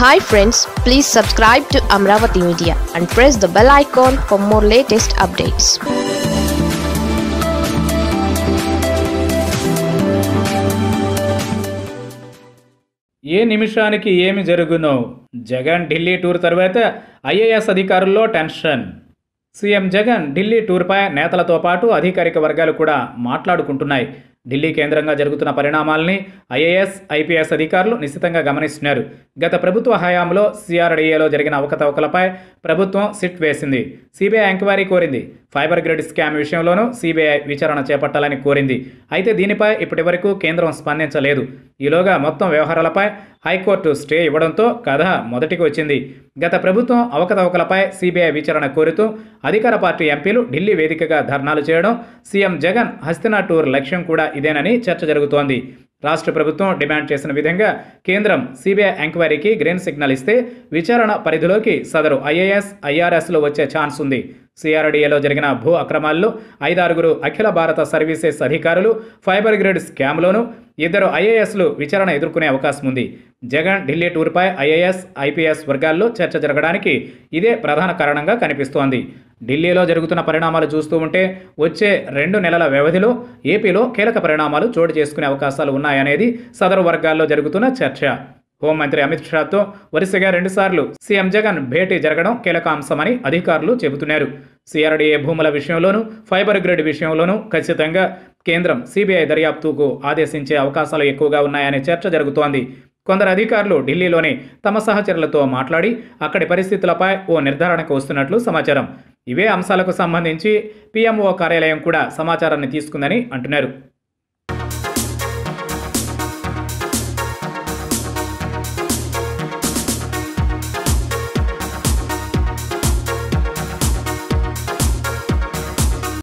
hi friends please subscribe to Amaravati media and press the bell icon for more latest updates ఏ నిమిషానికి ఏమి జరుగునో Jagan Delhi tour తర్వాత IAS అధికారుల్లో టెన్షన్ సీఎం జగన్ ఢిల్లీ టూర్పై నేతలతో పాటు అధికారిక వర్గాలు కూడా మాట్లాడుకుంటున్నాయి ఢిల్లీ కేంద్రంగా జరుగుతున్న పరిణామాల్ని ఐఏఎస్ ఐపీఎస్ అధికారులు నిశ్చితంగా గమనిస్తున్నారు గత ప్రభుత్వ హయాంలో సిఆర్డీఏలో జరిగిన అవకతవకలపై ప్రభుత్వం సిట్ వేసింది సిబిఐ ఎంక్వైరీ కోరింది ఫైబర్ గ్రిడ్ స్కామ్ విషయంలోనూ సిబిఐ విచారణ చేపట్టాలని కోరింది అయితే దీనిపై ఇప్పటివరకు కేంద్రం స్పందించలేదు ఈలోగా మొత్తం వ్యవహారాలపై హైకోర్టు స్టే ఇవ్వడంతో కథ మొదటికి వచ్చింది గత ప్రభుత్వం అవకతవకలపై సిబిఐ విచారణ కోరుతూ అధికార పార్టీ ఎంపీలు ఢిల్లీ వేదికగా ధర్నాలు చేయడం సీఎం జగన్ హస్తినా టూర్ లక్ష్యం కూడా ఇదేనని చర్చ జరుగుతోంది రాష్ట్ర ప్రభుత్వం డిమాండ్ చేసిన విధంగా కేంద్రం సిబిఐ ఎంక్వైరీకి గ్రీన్ సిగ్నల్ ఇస్తే విచారణ పరిధిలోకి సదరు ఐఏఎస్ ఐఆర్ఎస్లో వచ్చే ఛాన్స్ ఉంది సిఆర్డీఏలో జరిగిన భూ అక్రమాల్లో ఐదారుగురు అఖిల భారత సర్వీసెస్ అధికారులు ఫైబర్ గ్రిడ్ స్కామ్లోనూ ఇద్దరు ఐఏఎస్లు విచారణ ఎదుర్కొనే అవకాశం ఉంది జగన్ ఢిల్లీ టూర్పై ఐఏఎస్ ఐపీఎస్ వర్గాల్లో చర్చ జరగడానికి ఇదే ప్రధాన కారణంగా కనిపిస్తోంది ఢిల్లీలో జరుగుతున్న పరిణామాలు చూస్తూ ఉంటే వచ్చే రెండు నెలల వ్యవధిలో ఏపీలో కీలక పరిణామాలు చోటు చేసుకునే అవకాశాలు ఉన్నాయనేది సదరు వర్గాల్లో జరుగుతున్న చర్చ హోంమంత్రి అమిత్ షాతో వరుసగా రెండుసార్లు సీఎం జగన్ భేటీ జరగడం కీలక అంశమని అధికారులు చెబుతున్నారు సిఆర్డీఏ భూముల విషయంలోనూ ఫైబర్ గ్రిడ్ విషయంలోనూ ఖచ్చితంగా కేంద్రం సిబిఐ దర్యాప్తుకు ఆదేశించే అవకాశాలు ఎక్కువగా ఉన్నాయనే చర్చ జరుగుతోంది కొందరు అధికారులు ఢిల్లీలోని తమ సహచరులతో మాట్లాడి అక్కడి పరిస్థితులపై ఓ నిర్ధారణకు వస్తున్నట్లు సమాచారం ఇవే అంశాలకు సంబంధించి పీఎంఓ కార్యాలయం కూడా సమాచారాన్ని తీసుకుందని అంటున్నారు